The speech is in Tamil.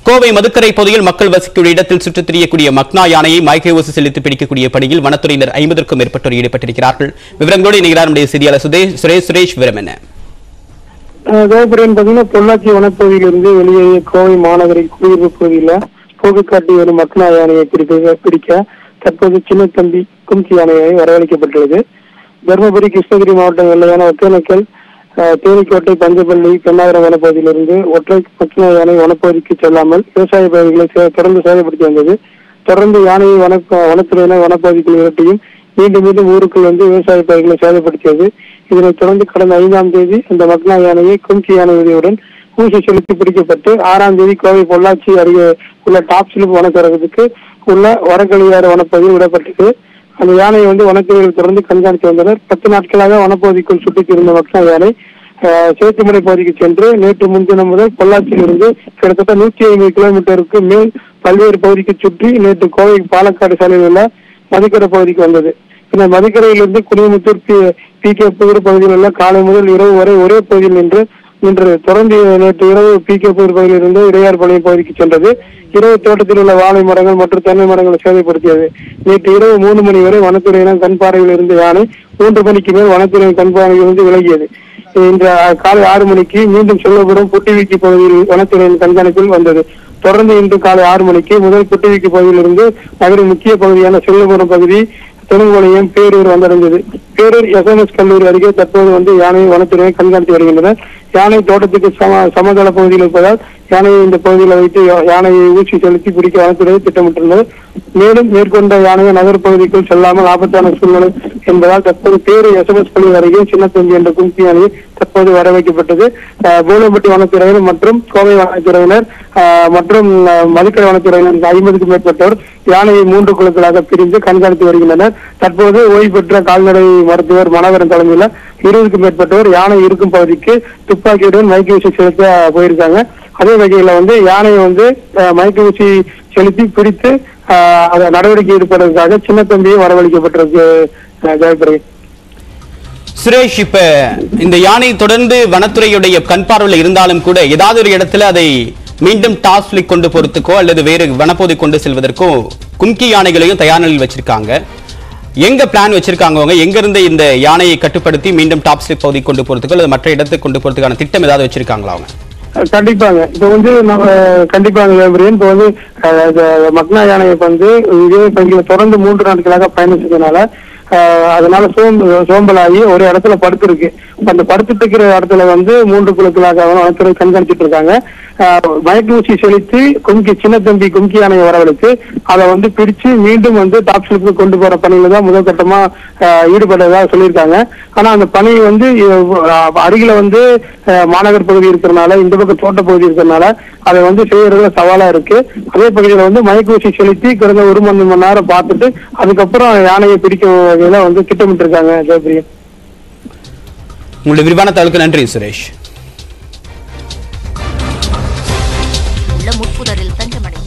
கோவை மதுக்கரை பகுதியில் மக்கள் வசிக்கும் இடத்தில் சுற்றித் திரியக்கூடிய மக்னா யானையை மயக்க ஊசி செலுத்தி பிடிக்கக்கூடிய பணியில் வனத்துறையினர் ஐம்பதற்கும் மேற்பட்டோர் ஈடுபட்டிருக்கிறார்கள் விவரங்களோடு இணைகிறார் நம்முடைய செய்தியாளர் சுதேஷ் சுரேஷ் சுரேஷ் விவரம் என்ன கோபுரம் பார்த்தீங்கன்னா பொள்ளாச்சி வனப்பகுதியிலிருந்து வெளியே கோவை மாநகரை குடியிருப்பு பகுதியில போக்கு காட்டி வரும் மக்னா யானையை பிடிக்க பிடிக்க தற்போது சின்ன தம்பி கும்கி யானையை வரவழைக்கப்பட்டுள்ளது தருமபுரி கிருஷ்ணகிரி மாவட்டம் எல்லையான ஒகேனக்கல் அஹ், தேனிக்கோட்டை பஞ்சப்பள்ளி பெண்ணாகரம் வனப்பகுதியிலிருந்து ஒற்றை மக்னா யானை வனப்பகுதிக்கு செல்லாமல் விவசாய பகுதிகளை சே- தொடர்ந்து சேதப்படுத்தி வந்தது தொடர்ந்து யானையை வன வனத்துறையினர் வனப்பகுதிக்குள் விரட்டியும் மீண்டும் மீண்டும் ஊருக்குள் வந்து விவசாய பகுதிகளை சேதப்படுத்தியது இதனைத் தொடர்ந்து கடந்த ஐந்தாம் தேதி அந்த மக்னா யானையை கும்கி யானை உதவியுடன் ஊசி செலுத்தி பிடிக்கப்பட்டு ஆறாம் தேதி கோவை பொள்ளாச்சி அருகே உள்ள டாப் சிலிப் வனச்சரகத்துக்கு உள்ள வரக்கலியாறு வனப்பகுதியில் விடப்பட்டது அந்த யானையை வந்து வனத்துறையில் தொடர்ந்து கண்காணித்து வந்தனர் பத்து நாட்களாக வனப்பகுதிக்குள் சுற்றித் திருந்த மக்னா யானை அஹ், சேத்துமலை பகுதிக்கு சென்று நேற்று முன்தினம் முதல் பொள்ளாச்சியிலிருந்து கிட்டத்தட்ட நூற்றி ஐம்பது கிலோமீட்டருக்கு மேல் பல்வேறு பகுதிக்கு சுற்றி நேற்று கோவை பாலக்காடு சாலையில் உள்ள மதுக்கரை பகுதிக்கு வந்தது பின்னர் மதுக்கரையிலிருந்து Kudimuthur P P K Pudur பகுதியில் உள்ள காலை முதல் இரவு வரை ஒரே பகுதியில் நின்று நின்று தொடர்ந்து நேற்று இரவு பி கே புதூர் பகுதியிலிருந்து இடையார்பாளையம் பகுதிக்கு சென்றது இரவு தோட்டத்தில் உள்ள வாழை மரங்கள் மற்றும் தென்னை மரங்களை சேதப்படுத்தியது நேற்று இரவு மூணு மணி வரை வனத்துறையினர் கண் பார்வையில் இருந்த யானை மூன்று மணிக்கு மேல் வனத்துறையின் கண் பார்வையில் இருந்து விலகியது இன்று காலை ஆறு மணிக்கு மீண்டும் செல்லப்படும் புட்டிவிக்கி பகுதியில் வனத்துறையின் கண்காணிப்பில் வந்தது தொடர்ந்து இன்று காலை ஆறு மணிக்கு முதல் புட்டிவிக்கி பகுதியிலிருந்து நகரின் முக்கிய பகுதியான செல்லபுரம் பகுதி தெலுங்குபாளையம் பேரூர் வந்தடைந்தது பேரூர் எஸ்எம்எஸ் கல்லூரி அருகே தற்போது வந்து யானையை வனத்துறையை கண்காணித்து வருகின்றனர் யானை தோட்டத்துக்கு சம சமதள பகுதியில் இருப்பதால் யானையை இந்த பகுதியில் வைத்து யா- யானையை ஊசி செலுத்தி பிடிக்க வனத்துறை திட்டமிட்டுள்ளது மேலும் மேற்கொண்ட யானையை நகர் பகுதிக்குள் செல்லாமல் ஆபத்தான சூழ்நிலை என்பதால் தற்போது பேரூர் எஸ்எம்எஸ் கல்லூரி அருகே சின்னத்தம்பி என்ற கும்கி யானை தற்போது வர வைக்கப்பட்டது அஹ், பூலம்பட்டி வனத்துறையினர் மற்றும் கோவை வனத்துறையினர் அஹ், மற்றும் அஹ், மதுக்கரை வனத்துறையினர் ஐம்பதுக்கும் மேற்பட்டோர் யானையை மூன்று குழுக்களாக பிரிந்து கண்காணித்து வருகின்றனர் தற்போது ஓய்வு பெற்ற கால்நடை மருத்துவர் மனோகரன் தலைமையில் இருபதுக்கும் மேற்பட்டோர் யானை இருக்கும் பகுதிக்கு துப்பாக்கியுடன் மயக்க ஊசி செலுத்த போயிருக்காங்க அதே வகையில வந்து யானையை வந்து அஹ், மயக்க ஊசி செலுத்தி பிடித்து அஹ், அதை நடவடிக்கை எடுப்பதற்காக சின்ன தம்பியும் வரவழைக்கப்பட்டிருக்கு அஹ், ஜெயபிரகாஷ் சுரேஷ் இப்ப இந்த யானை தொடர்ந்து வனத்துறையுடைய கண் பார்வையில் இருந்தாலும் கூட ஏதாவது ஒரு இடத்துல அதை மீண்டும் டாஸ்லிக் கொண்டு போறதுக்கோ அல்லது வேறு வனப்பகுதி கொண்டு செல்வதற்கோ கும்கி யானைகளையும் தயார் நிலையில் வச்சிருக்காங்க எங்க பிளான் வச்சிருக்காங்க அவங்க எங்க இருந்து இந்த யானையை கட்டுப்படுத்தி மீண்டும் டாப் ஸ்லிப் பகுதி கொண்டு போறதுக்கோ அல்லது மற்ற இடத்துக்கு கொண்டு போறதுக்கான திட்டம் ஏதாவது வச்சிருக்காங்களா அவங்க அஹ் கண்டிப்பாங்க இப்ப வந்து நம்ம கண்டிப்பாங்க வேம்பரியன் இப்ப வந்து அஹ், இந்த மக்னா யானை இப்ப வந்து இதே பகுதியில தொடர்ந்து மூன்று நாட்களாக பயணிச்சதுனால அஹ், அதனால சோம் சோம்பலாகி ஒரு இடத்துல படுத்திருக்கு இப்ப அந்த படுத்துட்டு இருக்கிற இடத்துல வந்து மூன்று குழுக்களாக வனத்துறை கண்காணிச்சிட்டு இருக்காங்க அஹ், மயக்க ஊசி செலுத்தி கும்கி சின்ன தம்பி கும்கி யானையை வரவழைத்து அதை வந்து பிடிச்சு மீண்டும் வந்து டாப் ஸ்லிப்புக்கு கொண்டு போற பணியில தான் முதல் கட்டமா அஹ், ஈடுபட்டதா சொல்லியிருக்காங்க ஆனா அந்த பணி வந்து அஹ், அருகில வந்து அஹ், மாநகர் பகுதி இருக்கிறனால இந்த பக்கம் தோட்ட பகுதி இருக்கிறனால அதை வந்து செய்யறதுல சவாலா இருக்கு அதே பகுதியில வந்து மயக்க ஊசி செலுத்தி கடந்த ஒரு மணி மணி நேரம் பார்த்துட்டு அதுக்கப்புறம் யானையை பிடிக்கும் வகையில வந்து திட்டமிட்டு இருக்காங்க ஜெயபிரியன் உங்களுடைய விரிவான தகவலுக்கு நன்றி சுரேஷ் உள்ள முட்புதரில் தஞ்சமடைந்தார்